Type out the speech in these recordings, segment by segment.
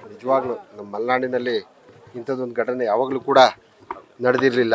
ನಿಜವಾಗ್ಲೂ ನಮ್ಮ ಮಲೆನಾಡಿನಲ್ಲಿ ಇಂಥದ್ದೊಂದು ಘಟನೆ ಯಾವಾಗಲೂ ಕೂಡ ನಡೆದಿರಲಿಲ್ಲ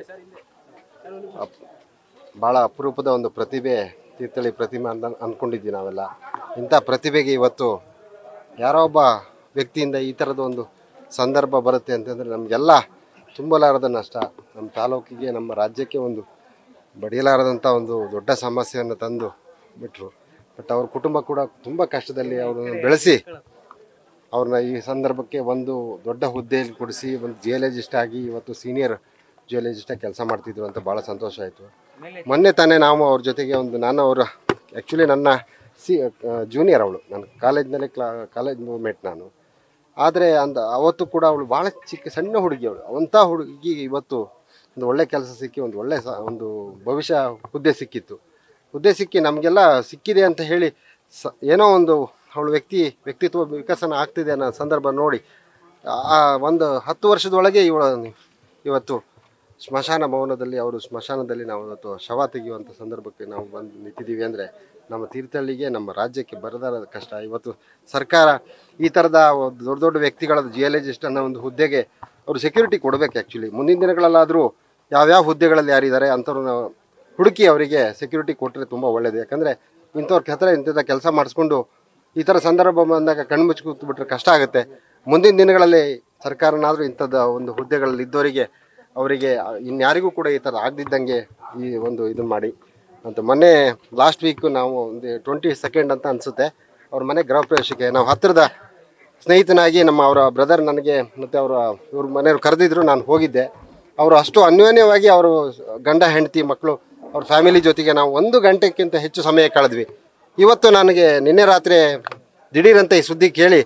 ಭಾಳ ಅಪರೂಪದ ಒಂದು ಪ್ರತಿಭೆ ತೀರ್ಥಹಳ್ಳಿ ಪ್ರತಿಮೆ ಅಂತ ಅಂದ್ಕೊಂಡಿದ್ವಿ ನಾವೆಲ್ಲ ಇಂಥ ಪ್ರತಿಭೆಗೆ ಇವತ್ತು ಯಾರೋ ಒಬ್ಬ ವ್ಯಕ್ತಿಯಿಂದ ಈ ಥರದ ಒಂದು ಸಂದರ್ಭ ಬರುತ್ತೆ ಅಂತಂದರೆ ನಮಗೆಲ್ಲ ತುಂಬಲಾರದ ನಷ್ಟ ನಮ್ಮ ತಾಲೂಕಿಗೆ ನಮ್ಮ ರಾಜ್ಯಕ್ಕೆ ಒಂದು ಬಡಿಯಲಾರದಂಥ ಒಂದು ದೊಡ್ಡ ಸಮಸ್ಯೆಯನ್ನು ತಂದು ಬಿಟ್ಟರು ಬಟ್ ಅವ್ರ ಕುಟುಂಬ ಕೂಡ ತುಂಬ ಕಷ್ಟದಲ್ಲಿ ಅವ್ರನ್ನ ಬೆಳೆಸಿ ಅವ್ರನ್ನ ಈ ಸಂದರ್ಭಕ್ಕೆ ಒಂದು ದೊಡ್ಡ ಹುದ್ದೆಯಲ್ಲಿ ಕೊಡಿಸಿ ಒಂದು ಜಿಯಾಲಜಿಸ್ಟ್ ಆಗಿ ಇವತ್ತು ಸೀನಿಯರ್ ಜಿಯಾಲಜಿಸ್ಟಾಗಿ ಕೆಲಸ ಮಾಡ್ತಿದ್ರು ಅಂತ ಭಾಳ ಸಂತೋಷ ಆಯಿತು ಮೊನ್ನೆ ತಾನೇ ನಾವು ಅವ್ರ ಜೊತೆಗೆ ಒಂದು ನಾನು ಅವರ ಆ್ಯಕ್ಚುಲಿ ನನ್ನ ಸಿ ಜೂನಿಯರ್ ಅವಳು ನನ್ನ ಕಾಲೇಜ್ನಲ್ಲೇ ಕ್ಲಾ ಕಾಲೇಜ್ ಮೇಟ್ ನಾನು ಆದರೆ ಅಂದ ಅವತ್ತು ಕೂಡ ಅವಳು ಭಾಳ ಚಿಕ್ಕ ಸಣ್ಣ ಹುಡುಗಿ ಅವಳು ಅವಂಥ ಹುಡುಗಿ ಇವತ್ತು ಒಂದು ಒಳ್ಳೆ ಕೆಲಸ ಸಿಕ್ಕಿ ಒಂದು ಒಳ್ಳೆ ಸ ಒಂದು ಭವಿಷ್ಯ ಹುದ್ದೆ ಸಿಕ್ಕಿತ್ತು ಹುದ್ದೆ ಸಿಕ್ಕಿ ನಮಗೆಲ್ಲ ಸಿಕ್ಕಿದೆ ಅಂತ ಹೇಳಿ ಸ ಏನೋ ಒಂದು ಅವಳು ವ್ಯಕ್ತಿ ವ್ಯಕ್ತಿತ್ವ ವಿಕಸನ ಆಗ್ತಿದೆ ಅನ್ನೋ ಸಂದರ್ಭ ನೋಡಿ ಆ ಒಂದು ಹತ್ತು ವರ್ಷದೊಳಗೆ ಇವಳ ಇವತ್ತು ಸ್ಮಶಾನ ಭವನದಲ್ಲಿ ಅವರು ಸ್ಮಶಾನದಲ್ಲಿ ನಾವು ಇವತ್ತು ಶವ ತೆಗೆಯುವಂಥ ಸಂದರ್ಭಕ್ಕೆ ನಾವು ಬಂದು ನಿಂತಿದ್ದೀವಿ ಅಂದರೆ ನಮ್ಮ ತೀರ್ಥಹಳ್ಳಿಗೆ ನಮ್ಮ ರಾಜ್ಯಕ್ಕೆ ಬರದಾರ ಕಷ್ಟ ಇವತ್ತು ಸರ್ಕಾರ ಈ ಥರದ ಒಂದು ದೊಡ್ಡ ದೊಡ್ಡ ವ್ಯಕ್ತಿಗಳ ಜಿಯಾಲಜಿಸ್ಟ್ ಅನ್ನೋ ಒಂದು ಹುದ್ದೆಗೆ ಅವರು ಸೆಕ್ಯೂರಿಟಿ ಕೊಡಬೇಕು ಆ್ಯಕ್ಚುಲಿ ಮುಂದಿನ ದಿನಗಳಲ್ಲಾದರೂ ಯಾವ್ಯಾವ ಹುದ್ದೆಗಳಲ್ಲಿ ಯಾರಿದ್ದಾರೆ ಅಂಥವ್ರನ್ನ ಹುಡುಕಿ ಅವರಿಗೆ ಸೆಕ್ಯೂರಿಟಿ ಕೊಟ್ಟರೆ ತುಂಬ ಒಳ್ಳೆಯದು ಯಾಕಂದರೆ ಇಂಥವ್ರ ಹತ್ರ ಇಂಥದ್ದು ಕೆಲಸ ಮಾಡಿಸ್ಕೊಂಡು ಈ ಥರ ಸಂದರ್ಭ ಬಂದಾಗ ಕಣ್ಮುಚ್ಚಿ ಕೂತ್ಬಿಟ್ರೆ ಕಷ್ಟ ಆಗುತ್ತೆ ಮುಂದಿನ ದಿನಗಳಲ್ಲಿ ಸರ್ಕಾರನಾದರೂ ಇಂಥದ್ದು ಒಂದು ಹುದ್ದೆಗಳಲ್ಲಿ ಇದ್ದವರಿಗೆ ಅವರಿಗೆ ಇನ್ಯಾರಿಗೂ ಕೂಡ ಈ ಥರ ಆಗದಿದ್ದಂಗೆ ಈ ಒಂದು ಇದನ್ನು ಮಾಡಿ ಅಂತ ಮೊನ್ನೆ ಲಾಸ್ಟ್ ವೀಕ್ ನಾವು ಒಂದು ಟ್ವೆಂಟಿ ಸೆಕೆಂಡ್ ಅಂತ ಅನಿಸುತ್ತೆ ಅವ್ರ ಮನೆ ಗೃಹ ಪ್ರವೇಶಕ್ಕೆ ನಾವು ಹತ್ತಿರದ ಸ್ನೇಹಿತನಾಗಿ ನಮ್ಮ ಅವರ ಬ್ರದರ್ ನನಗೆ ಮತ್ತು ಅವರ ಇವ್ರ ಮನೆಯವ್ರು ಕರೆದಿದ್ರು ನಾನು ಹೋಗಿದ್ದೆ ಅವರು ಅಷ್ಟು ಅನ್ಯೋನ್ಯವಾಗಿ ಅವರು ಗಂಡ ಹೆಂಡತಿ ಮಕ್ಕಳು ಅವ್ರ ಫ್ಯಾಮಿಲಿ ಜೊತೆಗೆ ನಾವು ಒಂದು ಗಂಟೆಗಿಂತ ಹೆಚ್ಚು ಸಮಯ ಕಳೆದ್ವಿ ಇವತ್ತು ನನಗೆ ನಿನ್ನೆ ರಾತ್ರಿ ದಿಢೀರಂತ ಈ ಸುದ್ದಿ ಕೇಳಿ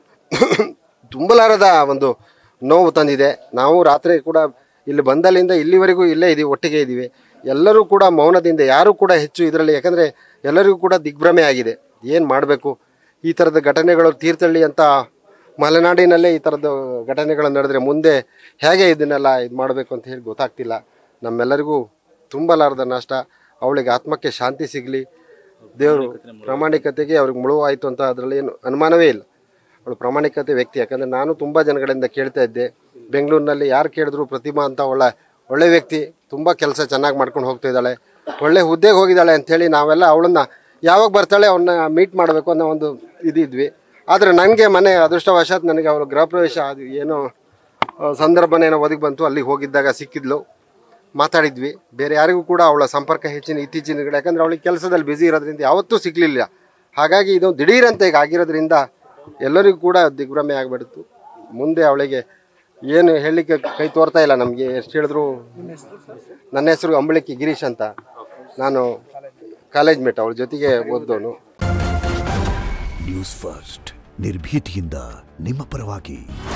ತುಂಬಲಾರದ ಒಂದು ನೋವು ತಂದಿದೆ ನಾವು ರಾತ್ರಿ ಕೂಡ ಇಲ್ಲಿ ಬಂದಲ್ಲಿಂದ ಇಲ್ಲಿವರೆಗೂ ಇಲ್ಲೇ ಇದೀವಿ ಒಟ್ಟಿಗೆ ಇದ್ದೀವಿ ಎಲ್ಲರೂ ಕೂಡ ಮೌನದಿಂದ ಯಾರೂ ಕೂಡ ಹೆಚ್ಚು ಇದರಲ್ಲಿ ಯಾಕಂದರೆ ಎಲ್ಲರಿಗೂ ಕೂಡ ದಿಗ್ಭ್ರಮೆ ಆಗಿದೆ ಏನು ಮಾಡಬೇಕು ಈ ಥರದ ಘಟನೆಗಳು ತೀರ್ಥಹಳ್ಳಿ ಅಂತ ಮಲೆನಾಡಿನಲ್ಲೇ ಈ ಥರದ ಘಟನೆಗಳು ನಡೆದ್ರೆ ಮುಂದೆ ಹೇಗೆ ಇದನ್ನೆಲ್ಲ ಇದು ಮಾಡಬೇಕು ಅಂತ ಹೇಳಿ ಗೊತ್ತಾಗ್ತಿಲ್ಲ ನಮ್ಮೆಲ್ಲರಿಗೂ ತುಂಬಲಾರದ ನಷ್ಟ ಅವಳಿಗೆ ಆತ್ಮಕ್ಕೆ ಶಾಂತಿ ಸಿಗಲಿ ದೇವರು ಪ್ರಾಮಾಣಿಕತೆಗೆ ಅವ್ರಿಗೆ ಮುಳುವಾಯಿತು ಅಂತ ಅದರಲ್ಲಿ ಏನು ಅನುಮಾನವೇ ಇಲ್ಲ ಅವಳು ಪ್ರಾಮಾಣಿಕತೆ ವ್ಯಕ್ತಿ ಯಾಕಂದರೆ ನಾನು ತುಂಬ ಜನಗಳಿಂದ ಕೇಳ್ತಾ ಇದ್ದೆ ಬೆಂಗಳೂರಿನಲ್ಲಿ ಯಾರು ಕೇಳಿದ್ರು ಪ್ರತಿಮಾ ಅಂತ ಒಳ್ಳೆ ಒಳ್ಳೆ ವ್ಯಕ್ತಿ ತುಂಬ ಕೆಲಸ ಚೆನ್ನಾಗಿ ಮಾಡ್ಕೊಂಡು ಹೋಗ್ತಾ ಇದ್ದಾಳೆ ಒಳ್ಳೆ ಹುದ್ದೆಗೆ ಹೋಗಿದ್ದಾಳೆ ಅಂಥೇಳಿ ನಾವೆಲ್ಲ ಅವಳನ್ನ ಯಾವಾಗ ಬರ್ತಾಳೆ ಅವನ್ನ ಮೀಟ್ ಮಾಡಬೇಕು ಅನ್ನೋ ಒಂದು ಇದಿದ್ವಿ ಆದರೆ ನನಗೆ ಮನೆ ಅದೃಷ್ಟವಶಾತ್ ನನಗೆ ಅವಳು ಗೃಹ ಪ್ರವೇಶ ಅದು ಏನೋ ಆ, ಸಂದರ್ಭನೇನೋ ಒದಗಿ ಬಂತು ಅಲ್ಲಿಗೆ ಹೋಗಿದ್ದಾಗ ಸಿಕ್ಕಿದ್ಲು ಮಾತಾಡಿದ್ವಿ ಬೇರೆ ಯಾರಿಗೂ ಕೂಡ ಅವಳ ಸಂಪರ್ಕ ಹೆಚ್ಚಿನ ಇತ್ತೀಚಿನ ದಿನಗಳು ಯಾಕಂದ್ರೆ ಅವಳಿಗೆ ಕೆಲಸದಲ್ಲಿ ಬ್ಯುಸಿ ಇರೋದ್ರಿಂದ ಯಾವತ್ತೂ ಸಿಗಲಿಲ್ಲ ಹಾಗಾಗಿ ಇದು ದಿಢೀರಂತ ಈಗ ಆಗಿರೋದ್ರಿಂದ ಎಲ್ಲರಿಗೂ ಕೂಡ ದಿಗ್ಭ್ರಮೆ ಆಗಿಬಿಡ್ತು ಮುಂದೆ ಅವಳಿಗೆ ಏನು ಹೇಳಲಿಕ್ಕೆ ಕೈ ತೋರ್ತಾ ಇಲ್ಲ ನಮಗೆ ಎಷ್ಟು ಹೇಳಿದ್ರು ನನ್ನ ಹೆಸರು ಅಂಬಳಿಕೆ ಗಿರೀಶ್ ಅಂತ ನಾನು ಕಾಲೇಜ್ ಮೇಟ್ ಅವಳ ಜೊತೆಗೆ ಓದ್ದವನು ನ್ಯೂಸ್ ಫಸ್ಟ್ ನಿರ್ಭೀತಿಯಿಂದ ನಿಮ್ಮ ಪರವಾಗಿ